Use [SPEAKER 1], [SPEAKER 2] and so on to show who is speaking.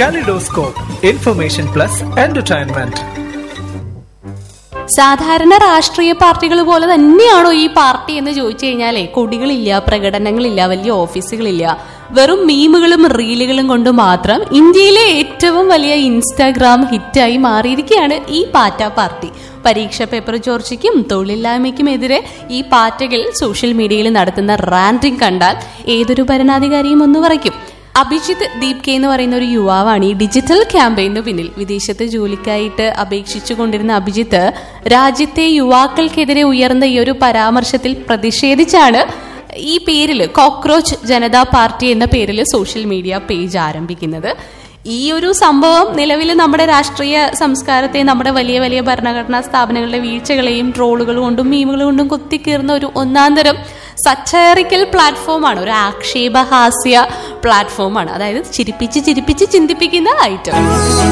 [SPEAKER 1] Kaleidoscope, Information Plus Entertainment.
[SPEAKER 2] സാധാരണ രാഷ്ട്രീയ പാർട്ടികൾ പോലെ തന്നെയാണോ ഈ പാർട്ടി എന്ന് ചോദിച്ചു കഴിഞ്ഞാലേ കൊടികളില്ല പ്രകടനങ്ങളില്ല വലിയ ഓഫീസുകളില്ല വെറും മീമുകളും റീലുകളും കൊണ്ട് മാത്രം ഇന്ത്യയിലെ ഏറ്റവും വലിയ ഇൻസ്റ്റാഗ്രാം ഹിറ്റായി മാറിയിരിക്കുകയാണ് ഈ പാറ്റ പാർട്ടി പരീക്ഷ പേപ്പർ ചോർച്ചയ്ക്കും തൊഴിലില്ലായ്മയ്ക്കുമെതിരെ ഈ പാറ്റകൾ സോഷ്യൽ മീഡിയയിൽ നടത്തുന്ന റാൻഡിങ് കണ്ടാൽ ഏതൊരു ഭരണാധികാരിയും ഒന്ന് പറയ്ക്കും അഭിജിത്ത് ദീപ് കെ എന്ന് പറയുന്ന ഒരു യുവാവാണ് ഈ ഡിജിറ്റൽ ക്യാമ്പയിന് പിന്നിൽ വിദേശത്ത് ജോലിക്കായിട്ട് അപേക്ഷിച്ചു കൊണ്ടിരുന്ന അഭിജിത്ത് രാജ്യത്തെ യുവാക്കൾക്കെതിരെ ഉയർന്ന ഈ ഒരു പരാമർശത്തിൽ പ്രതിഷേധിച്ചാണ് ഈ പേരിൽ കോക്രോച്ച് ജനതാ പാർട്ടി എന്ന പേരിൽ സോഷ്യൽ മീഡിയ പേജ് ആരംഭിക്കുന്നത് ഈ ഒരു സംഭവം നിലവിൽ നമ്മുടെ രാഷ്ട്രീയ സംസ്കാരത്തെ നമ്മുടെ വലിയ വലിയ ഭരണഘടനാ സ്ഥാപനങ്ങളുടെ വീഴ്ചകളെയും ട്രോളുകൾ കൊണ്ടും മീമുകൾ കൊണ്ടും കുത്തിക്കീറുന്ന ഒരു ഒന്നാന്തരം സച്ചറിക്കൽ പ്ലാറ്റ്ഫോമാണ് ഒരു ആക്ഷേപഹാസ്യ പ്ലാറ്റ്ഫോമാണ് അതായത് ചിരിപ്പിച്ച് ചിരിപ്പിച്ച് ചിന്തിപ്പിക്കുന്ന ഐറ്റം